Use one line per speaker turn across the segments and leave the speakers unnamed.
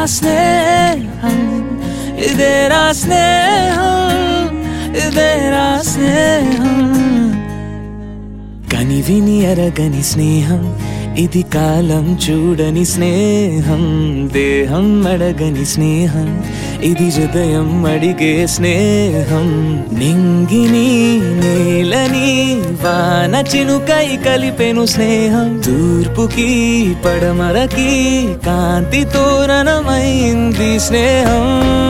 స్నేహం ఇదేరా స్నేహం ఇదేరా స్నేహం కని విని అరగని స్నేహం ఇది కాలం చూడని స్నేహం దేహం అడగని స్నేహం ఇది హృదయం అడిగే స్నేహం నింగిని నేలని వాన చినుకై కలిపెను స్నేహం తూర్పుకి పడమరకి కాంతి తోరణమైంది స్నేహం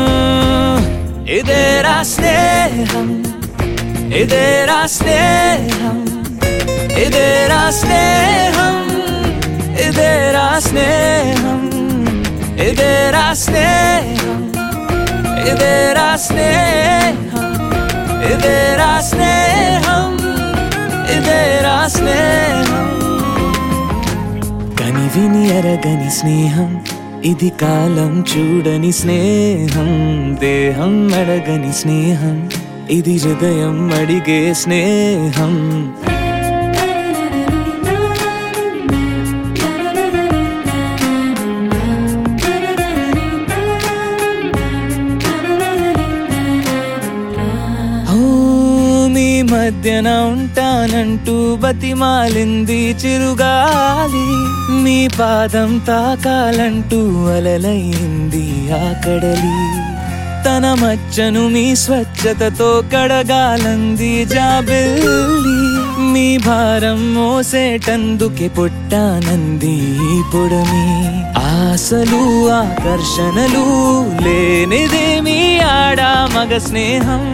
ఇదేరా స్నేహం ఇదేరా స్నేహం ఇదేరా స్నేహం ఇదేరా స్నేహం ఇదేరా స్నేహం ఇదేరా స్నేహం ఇదేరా స్నేహం ఇదేరా స్నేహం కని విని అరగని స్నేహం ఇది కాలం చూడని స్నేహం దేహం అడగని స్నేహం ఇది హృదయం అడిగే స్నేహం ఓ, మీ మధ్యన ఉంటానంటూ బతిమాలింది చిరుగాలి మీ పాదం తాకాలంటూ అలలైంది ఆ కడలి తన మచ్చను మీ స్వచ్ఛతతో కడగాలంది జాబిల్లి మీ భారం మోసేటందుకే పుట్టానంది ఈ పొడమి ఆశలు ఆకర్షణలు లేనిదేమి ఆడా మగ స్నేహం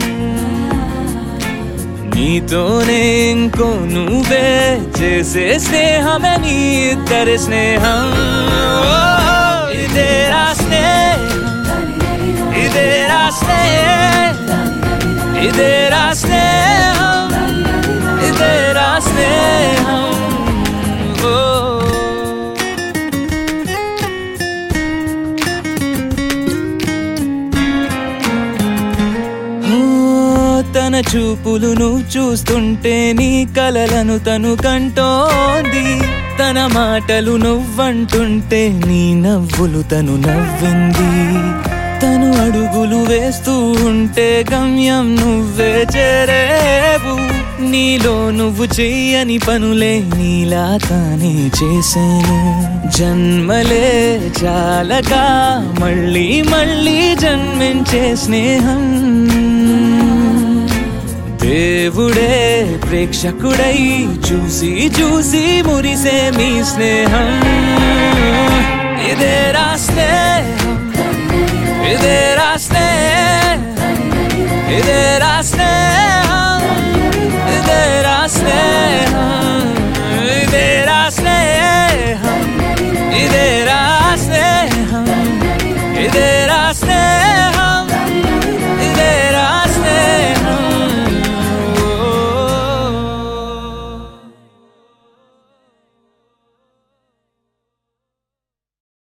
నీతోనే ఇంకో నువ్వే చేసే స్నేహమే నీ ఇద్దరి స్నేహం ఓ, ఇదేరా స్నేహం ఇదేరా స్నేహం ఇదేరా స్నేహం ఇదేరా స్నేహం ఓ ఓ, తన చూపులు నువ్వు చూస్తుంటే నీ కలలను తను కంటోంది తన మాటలు నువ్వంటుంటే నీ నవ్వులు తను నవ్వింది తను అడుగులు వేస్తూ ఉంటే గమ్యం నువ్వే చేరేవు నీలో నువ్వు చెయ్యని పనులే నీలా తానే చేశాను జన్మలే చాలగా మళ్ళీ మళ్ళీ జన్మించే స్నేహం దేవుడే ప్రేక్షకుడై చూసి చూసి మురిసే మీ స్నేహం ఇదేరా స్నేహం